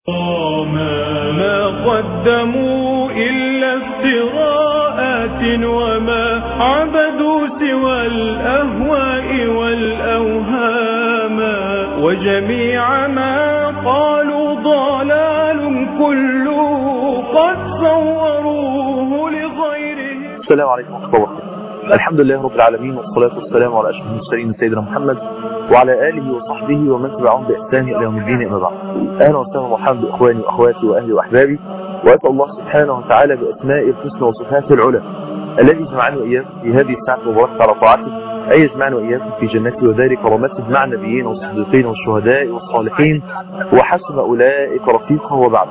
ما قدموا إلا افتراءات وما عبدوا سوى الأهواء والأوهام وجميع ما قالوا ضلال كله قد صوروه لغيره السلام عليكم ورحمة الله وبركاته الحمد لله رب العالمين والصلاة والسلام على أشرف المرسلين سيدنا محمد وعلى آله وصحبه ومن تبعهم بإحسان إلى يوم الدين أما بعد أهلا وسهلا ومرحبا بإخواني وأخواتي وأهلي وأحبابي وأسأل الله سبحانه وتعالى بأسماء الحسنى وصفاته العلى الذي جمعني وإياكم في هذه الساعة المباركة على طاعته أي يجمعنا وإياكم في جنته ودار كرامته مع النبيين والصديقين والشهداء والصالحين وحسن أولئك رفيقا وبعد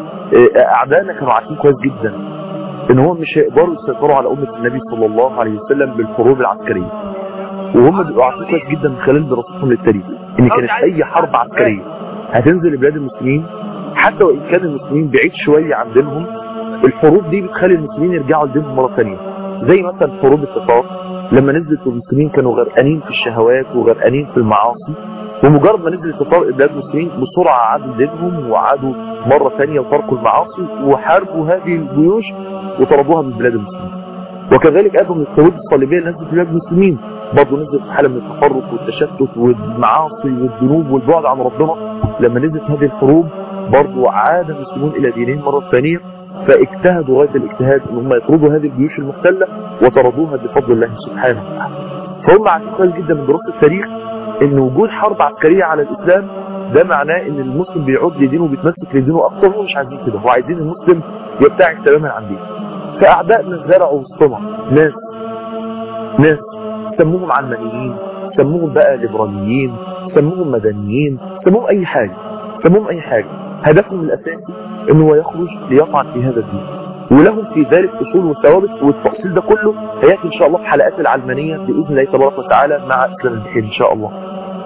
أعدائنا كانوا عارفين كويس جدا ان هم مش هيقدروا يسيطروا على امه النبي صلى الله عليه وسلم بالحروب العسكريه وهم بيبقوا عارفين كويس جدا من خلال دراستهم للتاريخ ان كانت اي حرب عسكريه هتنزل لبلاد المسلمين حتى وان كان المسلمين بعيد شويه عن دينهم الحروب دي بتخلي المسلمين يرجعوا لدينهم مره ثانيه زي مثلا حروب التتار لما نزلت المسلمين كانوا غرقانين في الشهوات وغرقانين في المعاصي ومجرد ما نزل التتار بلاد المسلمين بسرعه عادوا دينهم وعادوا مره ثانيه وتركوا المعاصي وحاربوا هذه الجيوش وطردوها من بلاد المسلمين وكذلك ايضا الحروب الصليبيه اللي نزلت في بلاد المسلمين برضه نزلت في حاله من التفرق والتشتت والمعاصي والذنوب والبعد عن ربنا لما نزلت هذه الحروب برضه عاد المسلمون الى دينهم مره ثانيه فاجتهدوا غايه الاجتهاد ان هم يطردوا هذه الجيوش المحتله وطردوها بفضل الله سبحانه وتعالى فهم عارفين كويس جدا من دراسه التاريخ ان وجود حرب عسكريه على الاسلام ده معناه ان المسلم بيعود لدينه وبيتمسك لدينه اكثر هم مش عايزين كده هو عايزين المسلم يبتعد تماما عن دينه فاعدائنا زرعوا وسطنا ناس ناس سموهم علمانيين سموهم بقى ليبراليين سموهم مدنيين سموهم اي حاجه سموهم اي حاجه هدفهم الاساسي ان هو يخرج ليطعن في هذا الدين ولهم في ذلك اصول وثوابت والتفصيل ده كله هياتي ان شاء الله في حلقات العلمانيه باذن الله تبارك وتعالى مع اسلام الدين ان شاء الله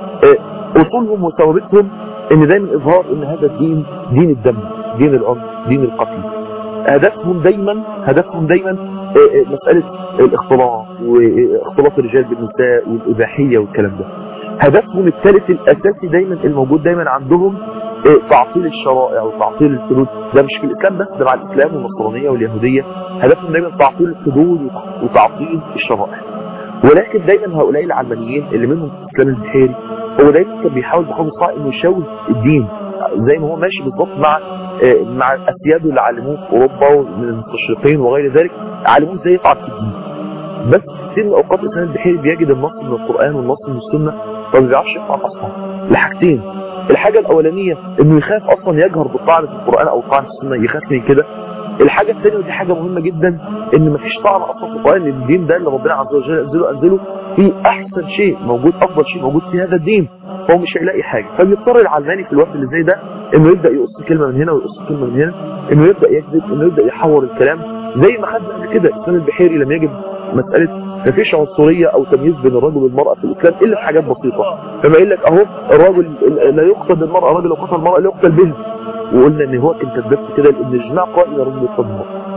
اصولهم وثوابتهم ان دايما اظهار ان هذا الدين دين الدم دين العنف دين القتل هدفهم دايما هدفهم دايما مسألة الاختلاط واختلاط الرجال بالنساء والإباحية والكلام ده هدفهم الثالث الأساسي دايما الموجود دايما عندهم تعطيل الشرائع وتعطيل الحدود ده مش في الإسلام بس ده مع الإسلام والنصرانية واليهودية هدفهم دايما تعطيل الحدود وتعطيل الشرائع ولكن دايما هؤلاء العلمانيين اللي منهم الإسلام البحيري هو دايما كان بيحاول بحاول صعب انه يشوه الدين زي ما هو ماشي بالظبط مع مع اسياده اللي علموه في اوروبا من المستشرقين وغير ذلك علموه ازاي يطعن في الدين بس كثير من اوقات الانسان البحيري بيجد النص من القران والنص من السنه فما بيعرفش يطعن اصلا لحاجتين الحاجه الاولانيه انه يخاف اصلا يجهر بالطعن في القران او الطعن في السنه يخاف من كده الحاجة الثانية ودي حاجة مهمة جدا ان مفيش طعن اصلا في القرآن ان الدين ده اللي ربنا عز وجل انزله انزله في احسن شيء موجود افضل شيء موجود في هذا الدين فهو مش هيلاقي حاجة فبيضطر العلماني في الوقت اللي زي ده انه يبدأ يقص كلمة من هنا ويقص كلمة من هنا انه يبدأ يكذب انه يبدأ يحور الكلام زي ما خدنا قبل كده الاسلام البحيري لما يجب مسألة مفيش عنصرية او تمييز بين الرجل والمرأة في الاسلام الا في حاجات بسيطة فما يقول لك اهو الراجل لا يقصد المرأة الراجل لو قتل المرأة لا يقتل به وقلنا ان هو كان كذبت كده لان الاجماع قائم ان الرجل يقتل المرأة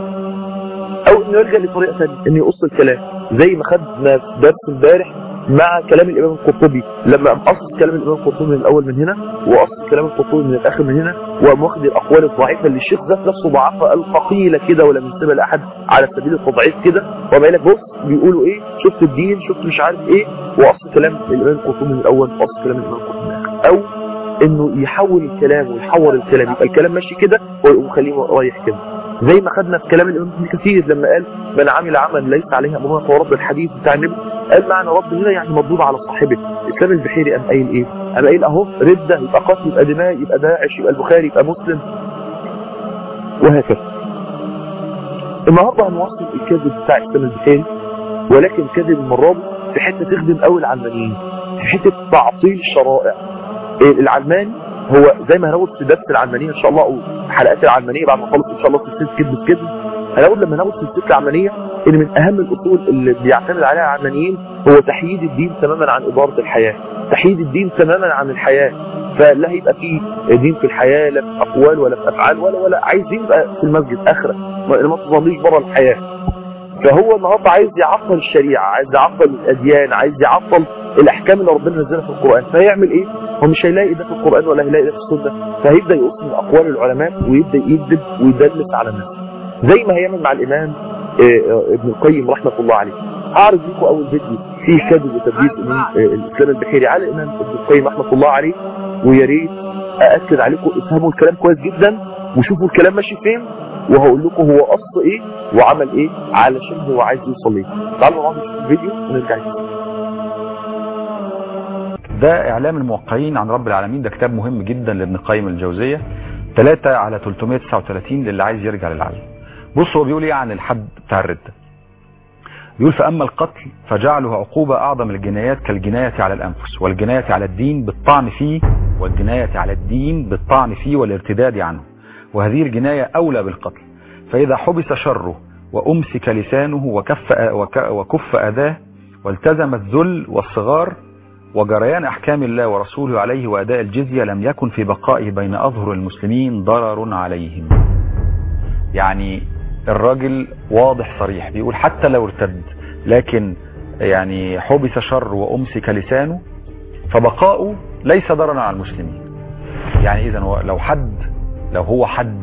او انه يلجا لطريقه ثانيه انه يقص الكلام زي ما خدنا في درس امبارح مع كلام الامام القرطبي لما قام قص كلام الامام القرطبي من الاول من هنا وقص كلام القرطبي من الاخر من هنا وقام واخد الاقوال الضعيفه اللي الشيخ ذات نفسه ضعفها الثقيله كده ولم ينسبها لاحد على سبيل التضعيف كده وما لك بص بيقولوا ايه شفت الدين شفت مش عارف ايه وقص كلام الامام القرطبي من الاول وقص كلام الامام القرطبي من الاخر او انه يحول الكلام ويحور الكلام يبقى الكلام ماشي كده ويقوم خليه رايح كده زي ما خدنا في كلام الامام ابن كثير لما قال من عمل عمل ليس عليه امرنا فهو رب الحديث بتاع النبي قال معنى رب هنا يعني مضروب على صاحبه الاسلام البحيري قام قايل ايه؟ قام قايل اهو رده يبقى قتل يبقى دماء يبقى داعش يبقى البخاري يبقى مسلم وهكذا النهارده هنوصل الكذب بتاع الاسلام البحيري ولكن كذب المره دي في حته تخدم قوي العلمانيين في حته تعطيل الشرائع العلماني هو زي ما هناخد في درس العلمانيه ان شاء الله او حلقات العلمانيه بعد ما نخلص ان شاء الله سلسله كذب كذب هناخد لما ناخد سلسله العلمانيه ان من اهم الاصول اللي بيعتمد عليها العلمانيين هو تحييد الدين تماما عن اداره الحياه تحييد الدين تماما عن الحياه فلا هيبقى فيه دين في الحياه لا في اقوال ولا في افعال ولا ولا عايزين يبقى في المسجد اخره ما تظليش بره الحياه فهو النهارده عايز يعطل الشريعه عايز يعطل الاديان عايز يعطل الاحكام اللي ربنا نزلها في القران فيعمل ايه هو مش هيلاقي ده في القرآن ولا هيلاقي ده في السنة فهيبدأ يقص من أقوال العلماء ويبدأ يكذب ويدلس على الناس زي ما هيعمل مع الإمام ابن القيم رحمة الله عليه أعرض لكم أول فيديو فيه كذب وتبديل من الإسلام البحيري على الإمام ابن القيم رحمة الله عليه ويا ريت أأكد عليكم افهموا الكلام كويس جدا وشوفوا الكلام ماشي فين وهقول لكم هو قصد ايه وعمل ايه علشان هو عايز يوصل ليه تعالوا نقعد نشوف الفيديو ونرجع ده اعلام الموقعين عن رب العالمين ده كتاب مهم جدا لابن القيم الجوزية 3 على 339 للي عايز يرجع للعلم بص هو بيقول ايه عن الحد بتاع الردة يقول فأما القتل فجعله عقوبة أعظم الجنايات كالجناية على الأنفس والجناية على الدين بالطعن فيه والجناية على الدين بالطعن فيه والارتداد عنه وهذه الجناية أولى بالقتل فإذا حبس شره وأمسك لسانه وكف, وكف أذاه والتزم الذل والصغار وجريان أحكام الله ورسوله عليه وأداء الجزية لم يكن في بقائه بين أظهر المسلمين ضرر عليهم يعني الراجل واضح صريح بيقول حتى لو ارتد لكن يعني حبس شر وأمسك لسانه فبقاؤه ليس ضررا على المسلمين يعني إذا لو حد لو هو حد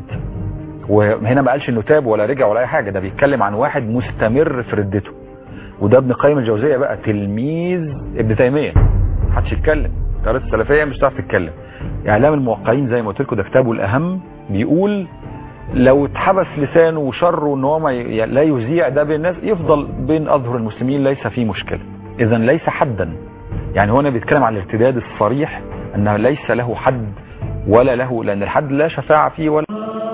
وهنا ما قالش انه تاب ولا رجع ولا اي حاجه ده بيتكلم عن واحد مستمر في ردته وده ابن قيم الجوزيه بقى تلميذ ابن تيميه محدش يتكلم قراءه السلفيه مش هتعرف تتكلم اعلام الموقعين زي ما قلت لكم ده كتابه الاهم بيقول لو اتحبس لسانه وشره ان هو ما ي... لا يذيع ده بين الناس يفضل بين اظهر المسلمين ليس فيه مشكله اذا ليس حدا يعني هنا بيتكلم عن الارتداد الصريح انه ليس له حد ولا له لان الحد لا شفاعه فيه ولا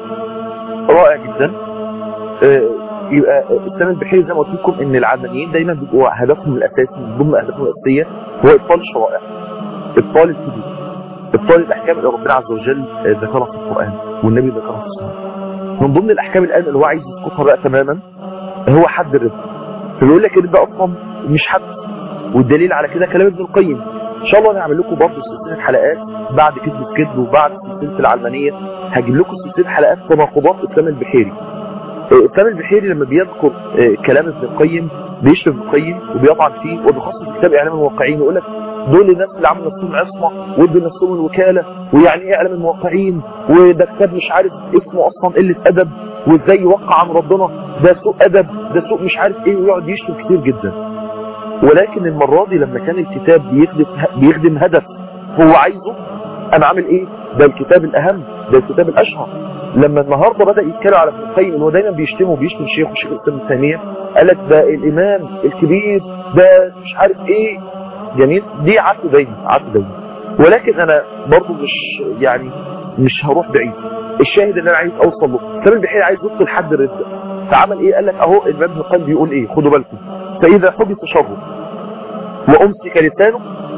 رائع جدا آه يبقى السنة البحيري زي ما قلت لكم ان العلمانيين دايما بيبقوا هدفهم الاساسي من ضمن اهدافهم الاساسيه هو ابطال الشرائع ابطال الحدود ابطال الاحكام اللي ربنا عز وجل ذكرها في القران والنبي ذكرها في السنه من ضمن الاحكام الان اللي هو عايز يسقطها بقى تماما هو حد الربا فبيقول لك ان ده اصلا مش حد والدليل على كده كلام ابن القيم ان شاء الله هنعمل لكم برضه سلسله حلقات بعد كذب الكذب وبعد سلسله العلمانيه هجيب لكم سلسله حلقات تناقضات اسلام البحيري اسلام البحيري لما بيذكر كلام ابن القيم بيشتم ابن القيم وبيطعن فيه وبيخصص كتاب اعلام الموقعين يقول لك دول الناس اللي عملوا نفسهم عصمه وادوا نفسهم الوكاله ويعني ايه اعلام الموقعين وده كتاب مش عارف اسمه اصلا قله ادب وازاي يوقع عن ربنا ده سوء ادب ده سوء مش عارف ايه ويقعد يشتم كتير جدا ولكن المره دي لما كان الكتاب بيخدم بيخدم هدف هو عايزه انا عامل ايه ده الكتاب الاهم ده الكتاب الاشهر لما النهارده بدا يتكلم على ابن القيم ان هو دايما بيشتمه وبيشتم الشيخ والشيخ الاسلام ابن تيميه قال لك ده الامام الكبير ده مش عارف ايه جميل دي عادته دايما عادته دايما ولكن انا برضو مش يعني مش هروح بعيد الشاهد اللي انا عايز اوصل له كمان البحيري عايز يوصل لحد الرده فعمل ايه قال لك اهو الامام ابن القيم بيقول ايه خدوا بالكم فاذا حبس شره وامسك لسانه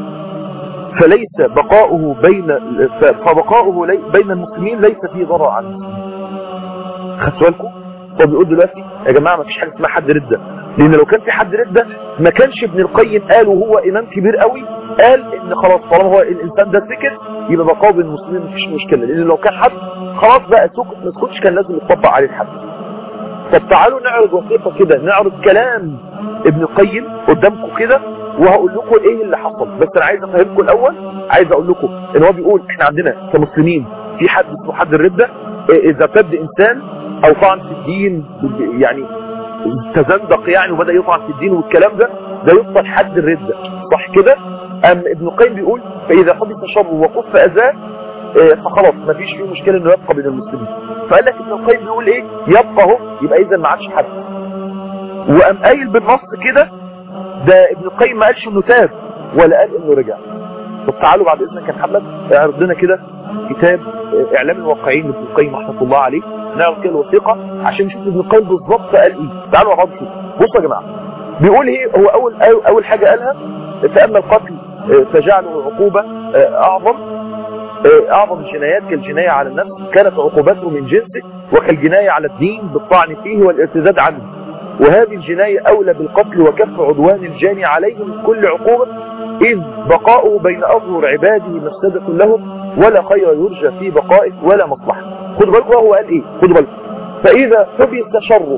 فليس بقاؤه بين فبقاؤه لي بين المسلمين ليس فيه ضرر عن المسلمين خدتوا بالكم هو بيقول دلوقتي يا جماعه ما فيش حاجه اسمها حد رده لان لو كان في حد رده ما كانش ابن القيم قال وهو امام كبير قوي قال ان خلاص طالما هو الانسان ده سكت يبقى بقاؤه بين المسلمين ما فيش مشكله لان لو كان حد خلاص بقى سكت ما سكتش كان لازم يطبق عليه الحد طب تعالوا نعرض وثيقه كده نعرض كلام ابن القيم قدامكم كده وهقول لكم ايه اللي حصل بس انا عايز افهمكم الاول عايز اقول لكم ان هو بيقول احنا عندنا كمسلمين في حد اسمه حد الرده اذا ارتد انسان او طعن في الدين يعني تزندق يعني وبدا يطعن في الدين والكلام ده ده يفضل حد الرده صح كده ام ابن القيم بيقول فاذا حدث شره وكف اذاه فخلاص ما فيش فيه مشكله انه يبقى بين المسلمين فقال لك ابن القيم بيقول ايه يبقى اهو يبقى اذا ما عادش حد وقام قايل بالنص كده ده ابن القيم ما قالش انه تاب ولا قال انه رجع طب تعالوا بعد اذنك يا محمد اعرض لنا كده كتاب اعلام الواقعين لابن القيم رحمه الله عليه نعرض كده الوثيقه عشان نشوف ابن القيم بالظبط قال ايه تعالوا مع بعض نشوف بصوا يا جماعه بيقول ايه هو اول اول حاجه قالها فاما القتل فجعله عقوبه اعظم اعظم الجنايات كالجنايه على النفس كانت عقوبته من جنسه وكالجنايه على الدين بالطعن فيه والارتداد عنه وهذه الجناية أولى بالقتل وكف عدوان الجاني عليه من كل عقوبة إذ بقاؤه بين أظهر عباده مفسدة لهم ولا خير يرجى في بقائه ولا مصلحة خدوا بالكم هو قال إيه خدوا بالكم فإذا حبس شره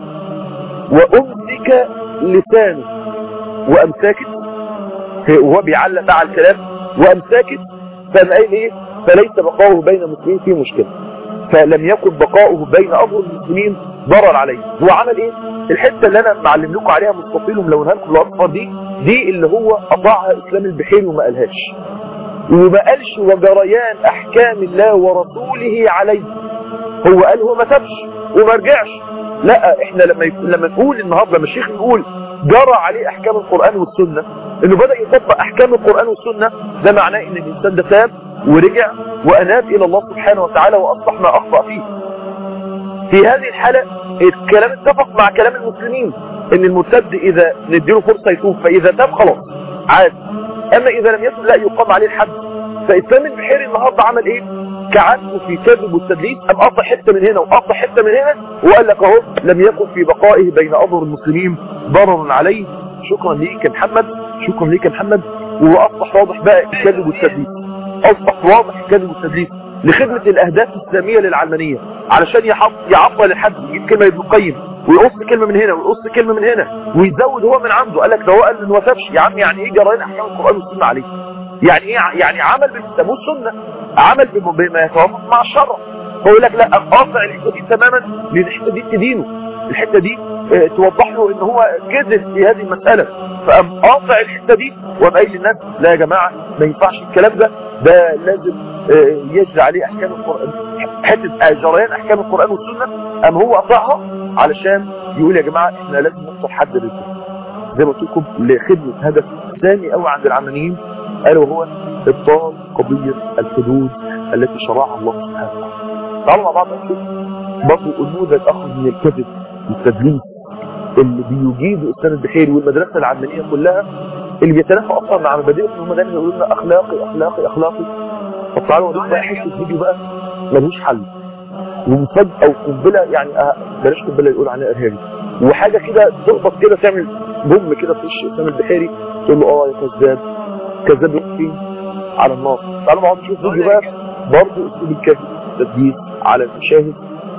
وأمسك لسانه وأمساكت وهو بيعلق بقى على الكلام وأمساكت فقام قايل ايه فليس بقاؤه بين المسلمين فيه مشكله فلم يكن بقاؤه بين اظهر المسلمين ضرر عليه هو عمل ايه الحته اللي انا معلم لكم عليها مستطيل وملونها لكم الاصفر دي دي اللي هو قطعها اسلام البحيري وما قالهاش وما قالش وجريان احكام الله ورسوله عليه هو قال هو ما تبش وما رجعش لا احنا لما يك... لما نقول النهارده لما الشيخ يقول جرى عليه احكام القران والسنه انه بدا يطبق احكام القران والسنه ده معناه ان الانسان ده تاب ورجع واناب الى الله سبحانه وتعالى واصلح ما اخطا فيه في هذه الحالة الكلام اتفق مع كلام المسلمين ان المرتد اذا نديله فرصة يتوب فاذا تاب خلاص عاد اما اذا لم يتوب لا يقام عليه الحد فاسلام البحيري النهاردة عمل ايه كعدله في كذب والتدليس ام قطع حتة من هنا وقطع حتة من هنا وقال لك اهو لم يكن في بقائه بين اظهر المسلمين ضرر عليه شكرا ليك يا محمد شكرا ليك يا محمد وهو اصبح واضح بقى الكذب والتدليس اصبح واضح الكذب والتدليس لخدمة الاهداف السامية للعلمانية علشان يحط يعطل الحد يجيب كلمة ابن القيم ويقص كلمة من هنا ويقص كلمة من هنا ويزود هو من عنده قال لك ده هو قال انه ما تابش يا عم يعني ايه جرائم احكام القرآن والسنة عليه يعني ايه يعني عمل بالكتاب والسنة عمل بما يتوافق مع الشرع هو يقول لك لا قاطع الحته دي تماما لان الحته دي تدينه الحته دي اه توضح له ان هو كذب في هذه المساله فقام قاطع الحته دي وقام قايل للناس لا يا جماعه ما ينفعش الكلام ده ده لازم اه يجري عليه احكام القران حته جريان احكام القران والسنه قام هو قطعها علشان يقول يا جماعه احنا لازم نحصل حد للكفر زي ما قلت لكم لخدمه هدف ثاني قوي عند العلمانيين الا وهو ابطال قضيه الحدود التي شرعها الله سبحانه وتعالى تعالوا مع بعض نشوف برضه نموذج اخر من الكذب والتدليس اللي بيجيد استاذ البحيري والمدرسه العلمانيه كلها اللي بيتنافى اصلا مع مبادئهم ان هم دايما يقولوا لنا اخلاقي اخلاقي اخلاقي طب تعالوا نروح بقى حته فيديو بقى ملوش حل ومفاجاه وقنبله يعني أه بلاش قنبله يقول عليها ارهابي وحاجه كده تخبط كده تعمل بوم كده في وش اسامه البحيري تقول له اه يا كذاب كذاب يقفين على النار تعالوا مع بعض نشوف فيديو بقى برضه اسلوب الكذب تدليس على المشاهد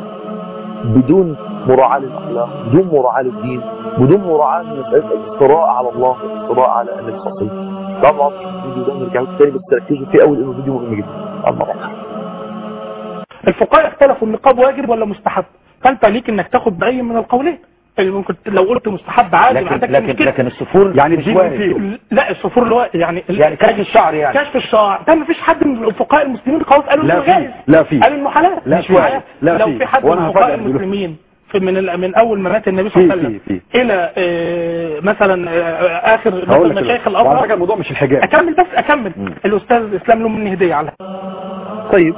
بدون مراعاة للأخلاق بدون مراعاة للدين بدون مراعاة لمسألة الافتراء على الله والافتراء على النبي صلى الله عليه وسلم طبعا الفيديو ده نرجع له تاني بس تركزوا فيه أول إنه فيديو مهم جدا الله الفقهاء اختلفوا النقاب واجب ولا مستحب فانت ليك انك تاخد بأي من القولين يعني ممكن لو قلت مستحب عادي ما لكن عندكش لكن, مشكلة. لكن الصفور يعني مش الدين واجب. فيه. لا الصفور اللي هو يعني يعني كشف الشعر يعني كشف الشعر ده ما فيش حد من الفقهاء المسلمين خالص قالوا لا انه فيه. جائز لا فيه. قالوا انه حلال لا مش فيه. حلال. لا لو فيه. في حد وأنا من الفقهاء هفاجئك دلوقتي. المسلمين في من ال- من اول ما مات النبي صلى الله عليه فيه- وسلم فيه- فيه. الى آه، مثلا آه، اخر هقول مثلا لك مشايخ دلوقتي. وعلى فكره الازهر الموضوع مش الحجاب اكمل بس اكمل الاستاذ اسلام له مني هديه على طيب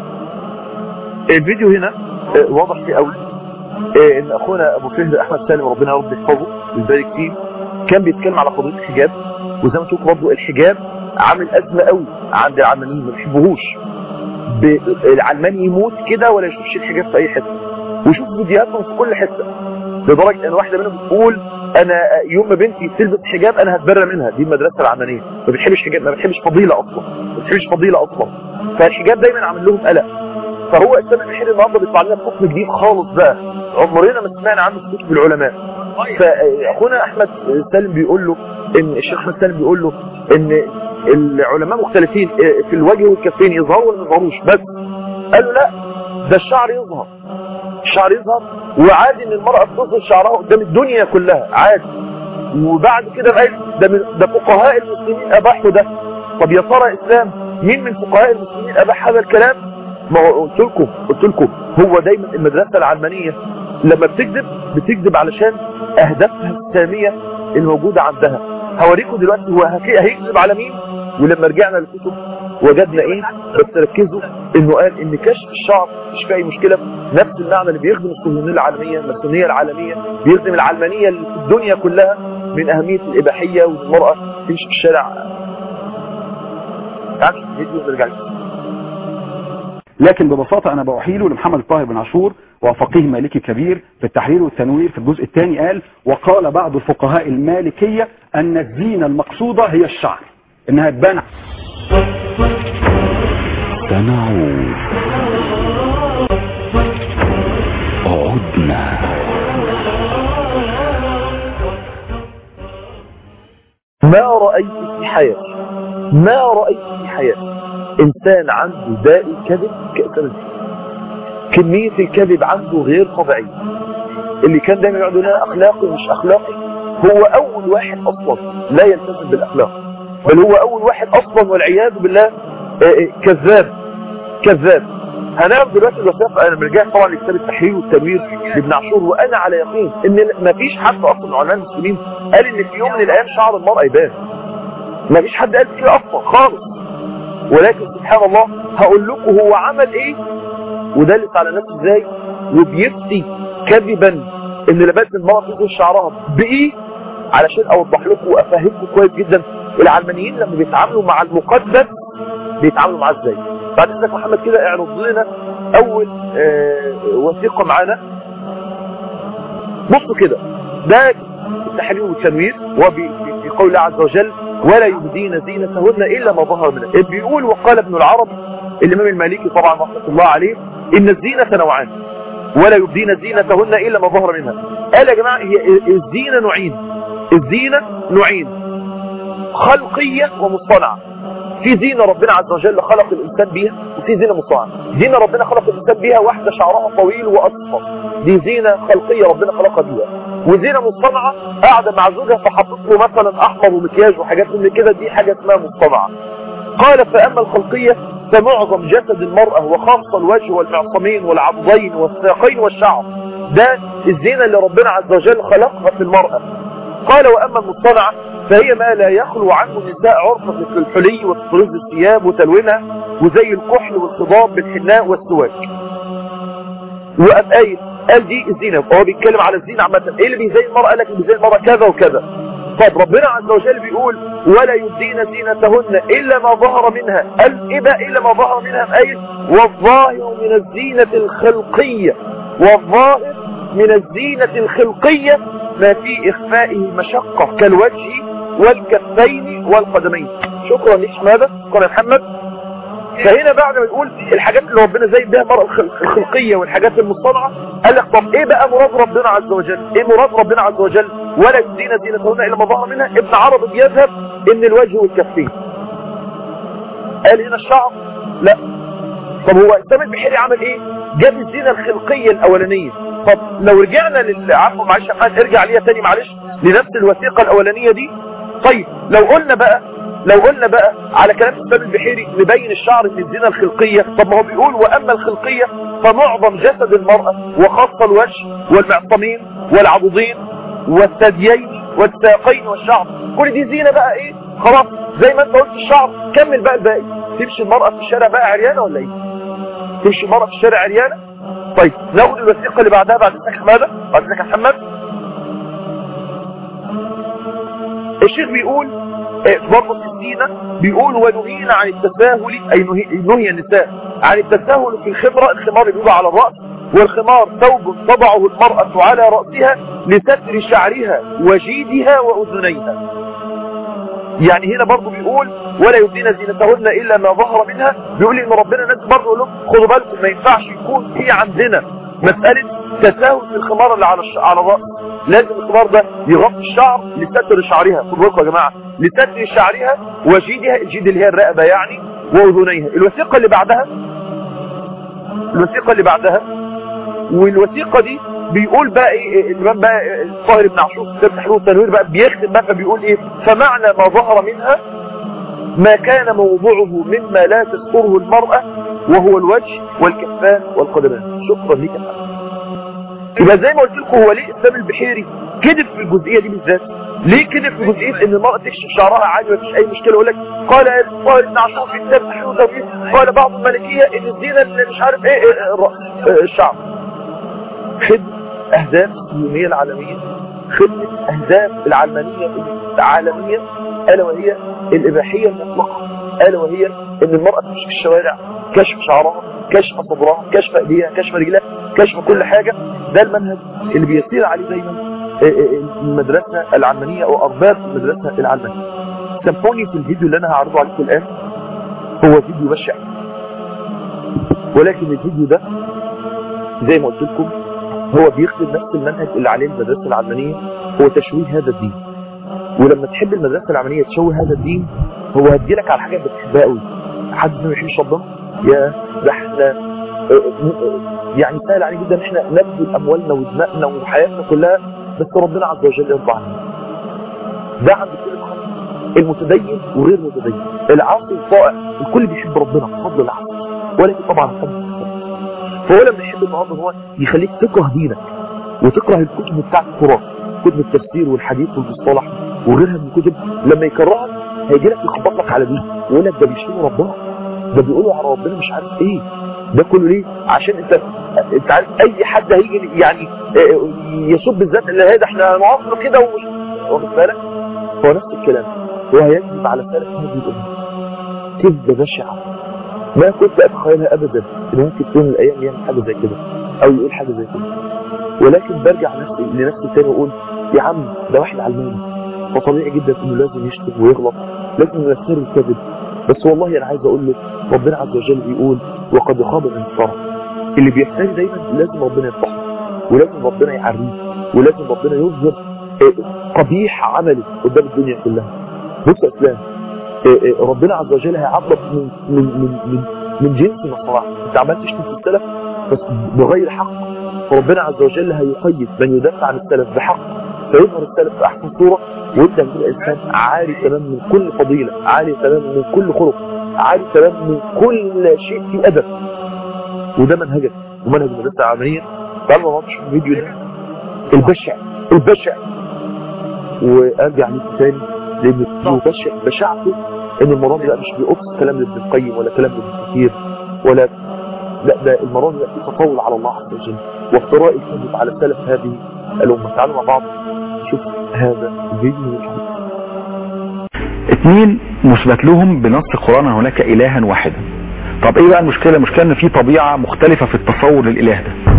الفيديو هنا آه، واضح فيه قوي آه، ان اخونا ابو فهد احمد سالم ربنا يا رب يحفظه ويبارك فيه كان بيتكلم على قضيه الحجاب وزي ما تشوفوا برضه الحجاب عامل ازمه قوي عند العلمانيين ما بيحبوهوش ب- العلماني يموت كده ولا يشوفش الحجاب في اي حته ويشوف فيديوهاتهم في كل حته لدرجه ان واحده منهم بتقول انا يوم ما بنتي تلبس حجاب انا هتبرى منها دي المدرسه العلمانيه ما بتحبش حجاب ما بتحبش فضيله اصلا ما بتحبش فضيله اصلا فالحجاب دايما عامل لهم قلق فهو السنه الحين النهارده بيطلع لنا بحكم جديد خالص بقى عمرنا ما سمعنا عنه في كتب العلماء فاخونا احمد سالم بيقول له ان الشيخ احمد سالم بيقول له ان العلماء مختلفين في الوجه والكفين يظهروا ولا ما يظهروش بس قال له لا ده الشعر يظهر الشعر يظهر وعادي ان المرأة تظهر شعرها قدام الدنيا كلها عادي وبعد كده بقى ده من ده فقهاء المسلمين اباحوا ده طب يا ترى اسلام مين من فقهاء المسلمين اباح هذا الكلام ما هو قلت لكم قلت لكم هو دايما المدرسه العلمانيه لما بتكذب بتكذب علشان اهدافها الساميه الموجوده عندها هوريكم دلوقتي هو هك- هيكذب على مين ولما رجعنا للكتب وجدنا ايه بس ركزوا انه قال ان كشف الشعر مش فيه اي مشكله نفس المعنى اللي بيخدم الصهيونيه العالميه الماسونيه العالميه بيخدم العلمانيه اللي في الدنيا كلها من اهميه الاباحيه والمراه تمشي في الشارع تعال نشوف الفيديو ونرجع له. لكن ببساطة أنا بأحيله لمحمد الطاهر بن عاشور وفقيه مالكي كبير في التحرير والتنوير في الجزء الثاني قال وقال بعض الفقهاء المالكية أن الزينة المقصودة هي الشعر إنها تبان سنعود عدنا ما رأيت في حياتي ما رأيت في حياتي انسان عنده داء الكذب كأسان كمية الكذب عنده غير طبيعية اللي كان دايما يقعد يقول لنا اخلاقي مش اخلاقي هو اول واحد اصلا لا يلتزم بالاخلاق بل هو اول واحد اصلا والعياذ بالله آه، آه، كذاب كذاب هنعرف دلوقتي الوثائق انا رجعت طبعا لكتاب التحرير والتنوير لابن عاشور وانا على يقين ان ما فيش حد اصلا من علماء المسلمين قال ان في يوم من الايام شعر المرأة يبان ما فيش حد قال كده اصلا خالص ولكن سبحان الله هقول لكم هو عمل ايه ودلت على نفسه ازاي وبيفتي كذبا ان لباس المرأة تكون شعرها بايه علشان اوضح لكم وافهمكم كويس جدا العلمانيين لما بيتعاملوا مع المقدس بيتعاملوا معاه ازاي بعد اذنك محمد كده اعرض لنا اول آه وثيقة معانا بصوا كده ده التحرير والتنوير وفي قول الله عز وجل ولا يبدين زينتهن الا ما ظهر منها بيقول وقال ابن العربي الامام المالكي طبعا رحمه الله عليه ان الزينة نوعان ولا يبدين زينتهن الا ما ظهر منها قال يا جماعة هي الزينة نوعين الزينة نوعين خلقية ومصطنعة في زينة ربنا عز وجل خلق الإنسان بيها وفي زينة مصطنعة زينة ربنا خلق الإنسان بيها واحدة شعرها طويل وأصفر دي زينة خلقية ربنا خلقها بيها وزينة مصطنعة قاعدة مع زوجها فحطت له مثلا أحمر ومكياج وحاجات من كده دي حاجة اسمها مصطنعة قال فأما الخلقية فمعظم جسد المرأة وخاصة الوجه والمعصمين والعضدين والساقين والشعر ده الزينة اللي ربنا عز وجل خلقها في المرأة قال وأما المصطنعة فهي ما لا يخلو عنه النساء عرفة مثل الحلي وتطريز الثياب وتلوينها وزي الكحل والخضاب بالحناء والسواك وقام قايل قال دي الزينة هو بيتكلم على الزينة عامة ايه اللي بيزين المرأة قال لك بيزين المرأة كذا وكذا طب ربنا عز وجل بيقول ولا يبدين زينتهن إلا ما ظهر منها قال إيه بقى إلا ما ظهر منها آية والظاهر من الزينة الخلقية والظاهر من الزينة الخلقية ما في إخفائه مشقة كالوجه والكفين والقدمين شكرا ليش ماذا قال محمد فهنا بعد ما يقول الحاجات اللي ربنا زي بها المرأة الخلقية والحاجات المصطنعة قال لك طب ايه بقى مراد ربنا عز وجل ايه مراد ربنا عز وجل ولا يدين زينتهن الا ما ظهر منها ابن عربي بيذهب ان الوجه والكفين قال هنا الشعر لا طب هو اسلام البحيري عمل ايه جاب الزينة الخلقية الاولانية طب لو رجعنا لل عفوا معلش يا محمد ارجع ليها تاني معلش لنفس الوثيقة الاولانية دي طيب لو قلنا بقى لو قلنا بقى على كلام الإسلام البحيري نبين الشعر في الزينة الخلقية طب ما هو بيقول وأما الخلقية فمعظم جسد المرأة وخاصة الوجه والمعصمين والعضدين والثديين والساقين والشعر كل دي زينة بقى ايه خلاص زي ما انت قلت الشعر كمل بقى الباقي تمشي المرأة في الشارع بقى عريانة ولا ايه تمشي المرأة في الشارع عريانة طيب ناخد الوثيقة اللي بعدها بعد اذنك حمادة بعد اذنك محمد الشيخ بيقول برضه في الزينة بيقول ونهينا عن التساهل أي نهي, نهي النساء عن التساهل في الخمرة الخمار اللي بيبقى على الرأس والخمار ثوب تضعه المرأة على رأسها لستر شعرها وجيدها وأذنيها يعني هنا برضه بيقول ولا يبدين زينتهن إلا ما ظهر منها بيقول إن ربنا ناس برضه يقول لهم خدوا بالكم ما ينفعش يكون في عندنا مسألة تساهل في الخمار اللي على الش... على الرأس لازم الخمار ده يغطي الشعر لستر شعرها خدوا بالكم يا جماعة لستر شعرها وجيدها الجيد اللي هي الرقبة يعني وأذنيها الوثيقة اللي بعدها الوثيقة اللي بعدها والوثيقة دي بيقول بقى ايه الامام بقى الطاهر بن عاشور في كتاب تحرير التنوير بقى بيختم بقى فبيقول ايه فمعنى ما ظهر منها ما كان موضوعه مما لا تذكره المرأة وهو الوجه والكفان والقدمان شكرا لك يبقى زي ما قلت لكم هو ليه الاسلام البحيري كذب في الجزئية دي بالذات ليه كذب في جزئية ان المرأة تكشف شعرها عادي مفيش اي مشكلة يقول لك قال الطاهر بن عاشور في كتاب تحرير التنوير قال بعض الملكية ان الزينة اللي مش عارف ايه, إيه, إيه الشعر خدمة اهداف الدينية العالمية خدمة اهداف العلمانية العالمية الا وهي الاباحية المطلقة الا وهي ان المرأة تمشي في الشوارع كشف شعرها كشف صدرها كشف ايديها كشف رجلها كشف كل حاجة ده المنهج اللي بيسير عليه دايما المدرسة العلمانية او ارباب المدرسة العلمانية سامحوني في الفيديو اللي انا هعرضه عليكم الان هو فيديو بشع ولكن الفيديو ده زي ما قلت لكم هو بيخدم نفس المنهج اللي عليه المدرسة العلمانية هو تشويه هذا الدين ولما تحب المدرسة العلمانية تشوه هذا الدين هو هتجيلك على حاجة بتحبها قوي حد ما يحبش ربنا يا ده احنا آه، آه، يعني سهل عليه جدا ان احنا نبذل اموالنا ودمائنا وحياتنا كلها بس ربنا عز وجل يرضى عنا ده عند كل الخلق المتدين وغير المتدين العاصي الطائع الكل بيحب ربنا بفضل العاصي ولكن طبعا الحب فهو لما يحب النهارده ان هو يخليك تكره دينك وتكره الكتب بتاعت التراث كتب التفسير والحديث والمصطلح وغيرها من الكتب لما يكرهك هيجي لك يخبط لك على دي ويقول لك ده بيشتموا ربنا ده بيقولوا على ربنا مش عارف ايه ده كله ليه عشان انت انت عارف اي حد هيجي يعني اه، يسب الذات اللي هي ده احنا نعصر كده ومش واخد بالك هو نفس الكلام هو هيكذب على سلف هذه الامه كذبه بشعه ما كنت اتخيلها ابدا ان ممكن في يوم من الايام يعمل حاجه زي كده او يقول حاجه زي كده ولكن برجع نفسي لنفسي تاني واقول يا عم ده واحد علماني فطبيعي جدا انه لازم يشتم ويغلط لازم يختار الكذب بس والله انا عايز اقول لك ربنا عز وجل بيقول وقد خاب من افترى اللي بيحتاج دايما لازم ربنا يفضحه ولازم ربنا يعريه ولازم ربنا يظهر آه، قبيح عمله قدام الدنيا كلها بص يا اسلام آه، آه، ربنا عز وجل هيعاقبك من من من من, من جنس ما صنعت انت عمال تشتم في السلف بس بغير حق فربنا عز وجل هيقيد من يدافع عن السلف بحق فيظهر السلف في احسن صوره وانت هتبقى انسان عالي تمام من كل فضيله عالي تمام من كل خلق عالي تمام من كل شيء في ادب وده منهجك ومنهج المدرسه العمليه تعالوا نقعد نشوف الفيديو ده البشع البشع وارجع ليه تاني لان هو بشع بشعته ان المرام ده مش بيقص كلام لابن القيم ولا كلام لابن كثير ولا لا ده المرام ده فيه تطاول على الله عز وجل وافتراء الكذب على سلف هذه الامه تعالوا مع بعض نشوف هذا الفيديو ونشوف اثنين مثبت لهم بنص القرآن أن هناك إلها واحدا طب ايه بقى المشكلة المشكلة ان في طبيعة مختلفة في التصور للإله ده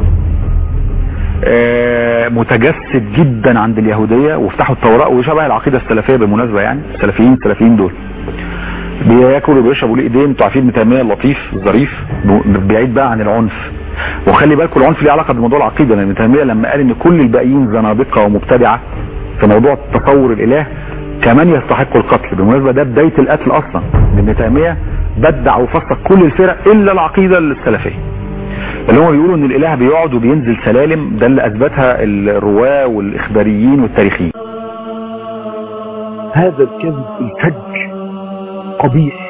آه، متجسد جدا عند اليهودية وافتحوا التوراة وشبه العقيدة السلفية بالمناسبة يعني السلفيين السلفيين دول بياكلوا وبيشربوا الايدين انتوا عارفين ابن تيميه اللطيف الظريف بعيد بقى عن العنف وخلي بالكم العنف ليه علاقه بموضوع العقيده لان ابن تيميه لما قال ان كل الباقيين زنادقه ومبتدعه في موضوع تصور الاله كمان يستحقوا القتل بالمناسبه ده بدايه القتل اصلا ابن تيميه بدع وفسق كل الفرق الا العقيده السلفيه اللي هم بيقولوا ان الاله بيقعد وبينزل سلالم ده اللي اثبتها الرواه والاخباريين والتاريخيين هذا الكذب الفج قبيح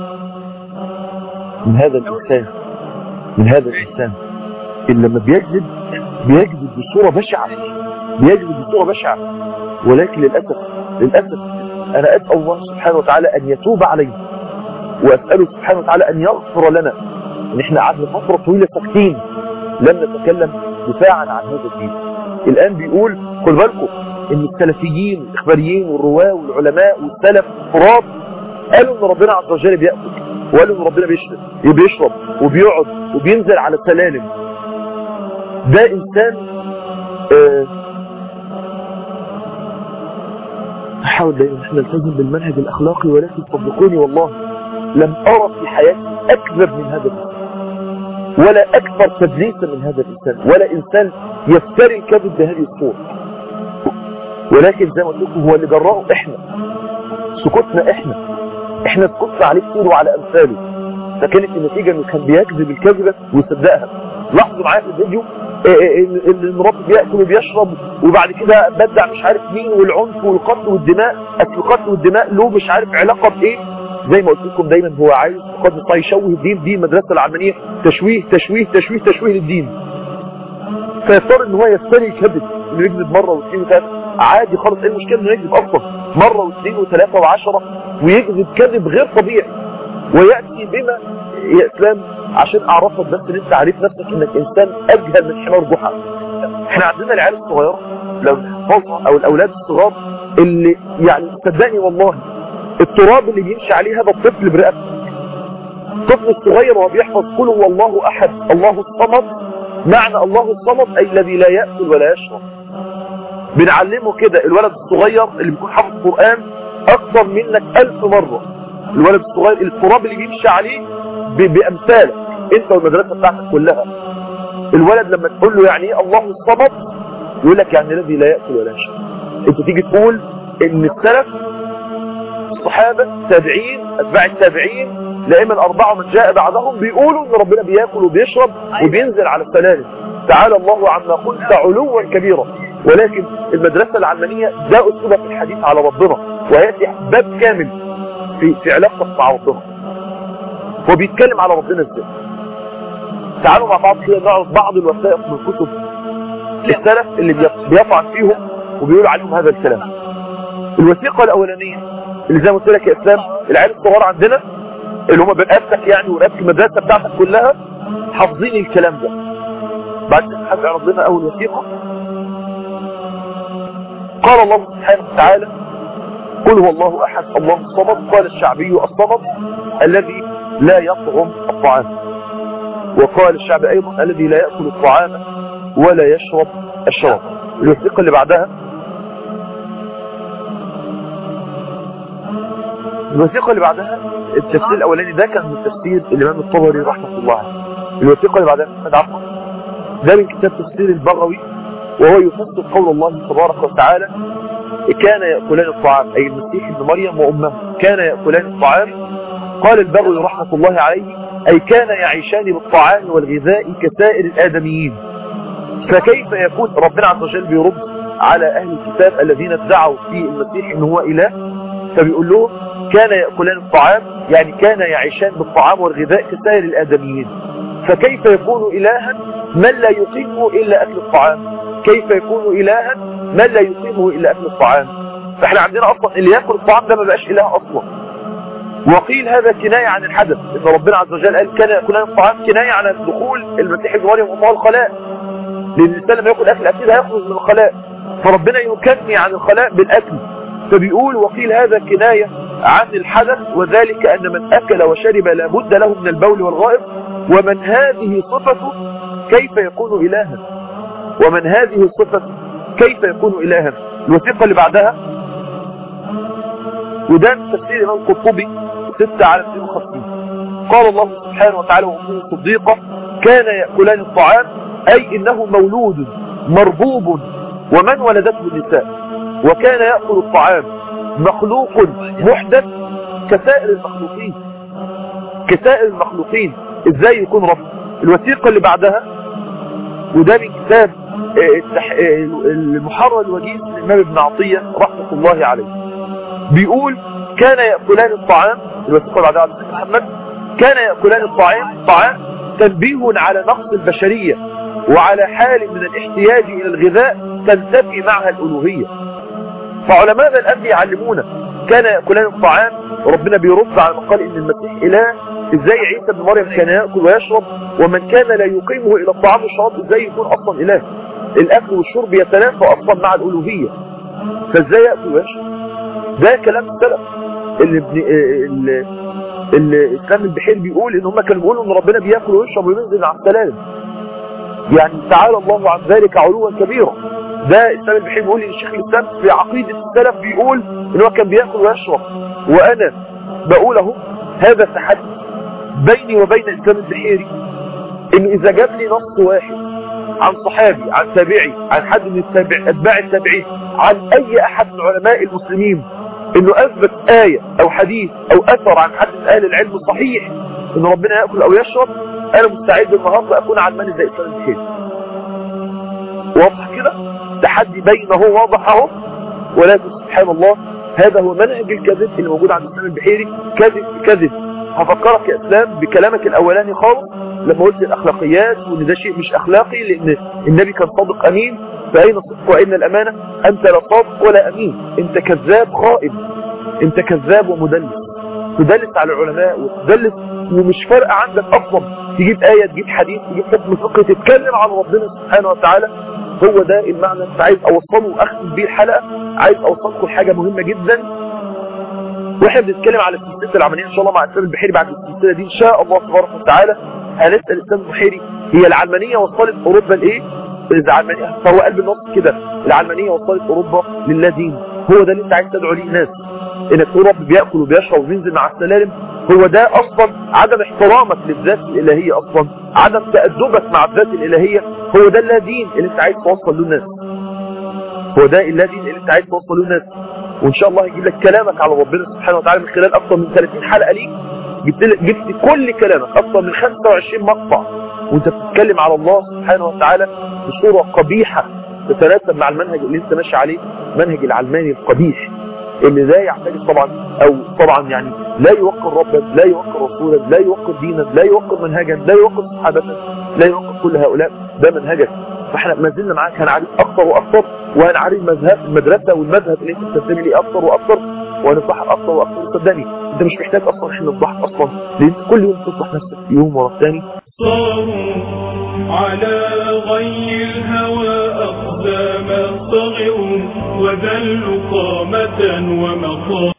من هذا الإنسان من هذا الإنسان اللي لما بيكذب بيكذب بصورة بشعة بيكذب بصورة بشعة ولكن للأسف للأسف أنا أسأل الله سبحانه وتعالى أن يتوب علينا وأسأله سبحانه وتعالى أن يغفر لنا إن إحنا قعدنا فترة طويلة ساكتين لم نتكلم دفاعا عن هذا الدين الآن بيقول خد بالكم إن السلفيين الإخباريين والرواة والعلماء والسلف الفراد قالوا إن ربنا عز وجل بيأكل وقالوا إن ربنا بيشرب بيشرب وبيقعد وبينزل على السلالم ده إنسان آه أحاول دايما احنا نلتزم بالمنهج الأخلاقي ولكن صدقوني والله لم أرى في حياتي أكذب من هذا الإنسان ولا أكثر تدليسا من هذا الإنسان ولا إنسان يفتري الكذب بهذه الصورة ولكن زي ما قلت لكم هو اللي جراه إحنا سكوتنا إحنا إحنا سكتنا عليه كتير وعلى أمثاله فكانت النتيجة إنه كان بيكذب الكذبة ويصدقها لاحظوا معايا في الفيديو ان المربي بياكل وبيشرب وبعد كده بدع مش عارف مين والعنف والقتل والدماء اصل القتل والدماء له مش عارف علاقه بايه زي ما قلت لكم دايما هو عايز قد يشوه الدين دي المدرسه العلمانيه تشويه تشويه تشويه تشويه للدين فيضطر ان هو يفتري كذب انه يكذب مره واثنين وثلاثه عادي خالص ايه المشكله انه يكذب اصلا مره واثنين وثلاثه وعشره ويكذب كذب غير طبيعي وياتي بما يا اسلام عشان اعرفك بس ان انت عارف نفسك انك انسان اجهل من حمار جحا احنا عندنا العيال الصغيره لو نحفظها او الاولاد الصغار اللي يعني صدقني والله التراب اللي بيمشي عليه هذا الطفل برقبته الطفل الصغير وهو بيحفظ قل هو الله احد الله الصمد معنى الله الصمد اي الذي لا ياكل ولا يشرب بنعلمه كده الولد الصغير اللي بيكون حافظ قران اكثر منك ألف مره الولد الصغير التراب اللي بيمشي عليه بامثالك انت والمدرسه بتاعتك كلها الولد لما تقول له يعني ايه الله الصمد يقول لك يعني الذي لا ياكل ولا يشرب انت تيجي تقول ان السلف الصحابه التابعين اتباع التابعين الائمه الاربعه ومن جاء بعدهم بيقولوا ان ربنا بياكل وبيشرب وبينزل على السلالم تعالى الله عما قلت علوا كبيرا ولكن المدرسه العلمانيه ده اسلوبها في الحديث على ربنا وياتي باب كامل في في علاقتك مع ربنا هو بيتكلم على ربنا ازاي تعالوا مع بعض كده نعرض بعض الوثائق من كتب السلف اللي بيط- بيطعن فيهم وبيقول عليهم هذا الكلام الوثيقة الأولانية اللي زي ما قلت لك يا إسلام العيال الصغار عندنا اللي هم برقبتك يعني ورقبة المدرسة بتاعتك كلها حافظين الكلام ده بعد كده حد يعرض لنا أول وثيقة قال الله سبحانه وتعالى قل هو الله أحد الله الصمد قال الشعبي الصمد الذي لا يطعم الطعام وقال الشعب أيضا الذي لا يأكل الطعام ولا يشرب الشراب الوثيقة اللي بعدها الوثيقة اللي بعدها التفسير الأولاني ده كان من تفسير الإمام الطبري رحمة الله عليه الوثيقة اللي بعدها محمد عفوا ده من كتاب تفسير البغوي وهو يفسر قول الله تبارك وتعالى كان يأكلان الطعام أي المسيح ابن مريم وأمه كان يأكلان الطعام قال البغوي رحمة الله عليه أي كان يعيشان بالطعام والغذاء كسائر الآدميين فكيف يكون ربنا عز وجل بيرد على أهل الكتاب الذين ادعوا في المسيح إن هو إله فبيقول لهم كان يأكلان الطعام يعني كان يعيشان بالطعام والغذاء كسائر الآدميين فكيف يكون إلها من لا يقيمه إلا أكل الطعام كيف يكون إلها من لا يقيمه إلا أكل الطعام فاحنا عندنا أصلا اللي يأكل الطعام ده ما بقاش إله أصلا وقيل هذا كناية عن الحدث إن ربنا عز وجل قال كان يأكلان الطعام كناية عن دخول المسيح ابن مريم وأمه الخلاء لأن الإنسان لما يأكل أكل أكيد هيخرج من الخلاء فربنا يكني عن الخلاء بالأكل فبيقول وقيل هذا كناية عن الحدث وذلك أن من أكل وشرب لابد له من البول والغائط ومن هذه صفته كيف يكون إلها ومن هذه صفته كيف يكون إلها الوثيقة اللي بعدها وده من تفسير الإمام القرطبي 6 على 52 قال الله سبحانه وتعالى وأمه صديقة كان يأكلان الطعام أي إنه مولود مربوب ومن ولدته النساء وكان يأكل الطعام مخلوق محدث كسائر المخلوقين كسائر المخلوقين ازاي يكون رب الوثيقة اللي بعدها وده من كتاب آه، التح- آه، المحرر الوجيز للإمام ابن عطية رحمة الله عليه بيقول كان يأكلان الطعام الوثيقة اللي بعدها على سيدنا محمد كان يأكلان الطعام طعام تنبيه على نقص البشرية وعلى حال من الاحتياج إلى الغذاء تنتفي معها الألوهية فعلماء الآن بيعلمونا كان يأكلان الطعام وربنا بيرد على مقال إن المسيح إله إزاي عيسى بن مريم كان يأكل ويشرب ومن كان لا يقيمه إلى الطعام والشراب إزاي يكون أصلا إله الأكل والشرب يتنافى أصلا مع الألوهية فإزاي يأكل ويشرب ده كلام السلف اللي ابن اللي اللي اسلام البحير بيقول ان هم كانوا بيقولوا ان ربنا بياكل ويشرب وينزل على السلالم يعني تعالى الله عن ذلك علوا كبيرا ده اسلام البحير بيقول ان الشيخ الاسلام في عقيده السلف بيقول ان هو كان بياكل ويشرب وانا بقول اهو هذا تحدي بيني وبين اسلام البحيري انه اذا جاب لي نص واحد عن صحابي عن تابعي عن حد من التابع اتباع التابعين عن اي احد من علماء المسلمين انه اثبت آية او حديث او اثر عن حد من اهل العلم الصحيح ان ربنا يأكل او يشرب انا مستعد النهاردة اكون علماني زي اسلام البحيري واضح كده تحدي بينه واضح اهو ولكن سبحان الله هذا هو منهج الكذب اللي موجود عند اسلام البحيري كذب كذب هفكرك يا اسلام بكلامك الاولاني خالص لما قلت الاخلاقيات وان ده شيء مش اخلاقي لان النبي كان صادق امين فاين الصدق واين الامانه انت لا صادق ولا امين انت كذاب خائن انت كذاب ومدلس تدلس على العلماء وتدلس ومش فارقه عندك اصلا تجيب ايه تجيب حديث تجيب حكم فقهي تتكلم عن ربنا سبحانه وتعالى هو ده المعنى اللي عايز اوصله واختم بيه الحلقه عايز اوصلكم لحاجه مهمه جدا واحنا بنتكلم على السلسله العمليه ان شاء الله مع الاسلام البحيري بعد السلسله دي ان شاء الله تبارك وتعالى هنسال الاسلام البحيري هي العلمانيه وصلت اوروبا لايه؟ العلمانيه فهو قلب النص كده العلمانيه وصلت اوروبا لله دين هو ده اللي انت عايز تدعو ليه الناس انك تقول رب بياكل وبيشرب وبينزل مع السلالم هو ده اصلا عدم احترامك للذات الالهيه اصلا عدم تادبك مع الذات الالهيه هو ده اللا دين اللي انت عايز توصل له الناس هو ده اللا دين اللي انت عايز توصل له الناس وان شاء الله هيجيب لك كلامك على ربنا سبحانه وتعالى من خلال اكثر من 30 حلقه ليك جبت لك جبت كل كلامك اكثر من 25 مقطع وانت بتتكلم على الله سبحانه وتعالى بصوره قبيحه تتناسب مع المنهج اللي انت ماشي عليه منهج العلماني القبيح اللي لا يعتقد طبعا او طبعا يعني لا يوقر ربا لا يوقر رسولا لا يوقر دينا لا يوقر منهجا لا يوقر صحابه لا يوقر كل هؤلاء ده منهجك فاحنا ما زلنا معاك هنعرف اكثر واكثر وهنعرف مذهب المدرسه والمذهب اللي انت بتنتمي ليه اكثر واكثر وهنفضحك اكثر واكثر صدقني انت مش محتاج اصلا احنا نفضحك اصلا لان كل يوم تفضح نفسك يوم ورا الثاني صاروا على غي الهوى أقدام صغروا وذلوا قامة ومقام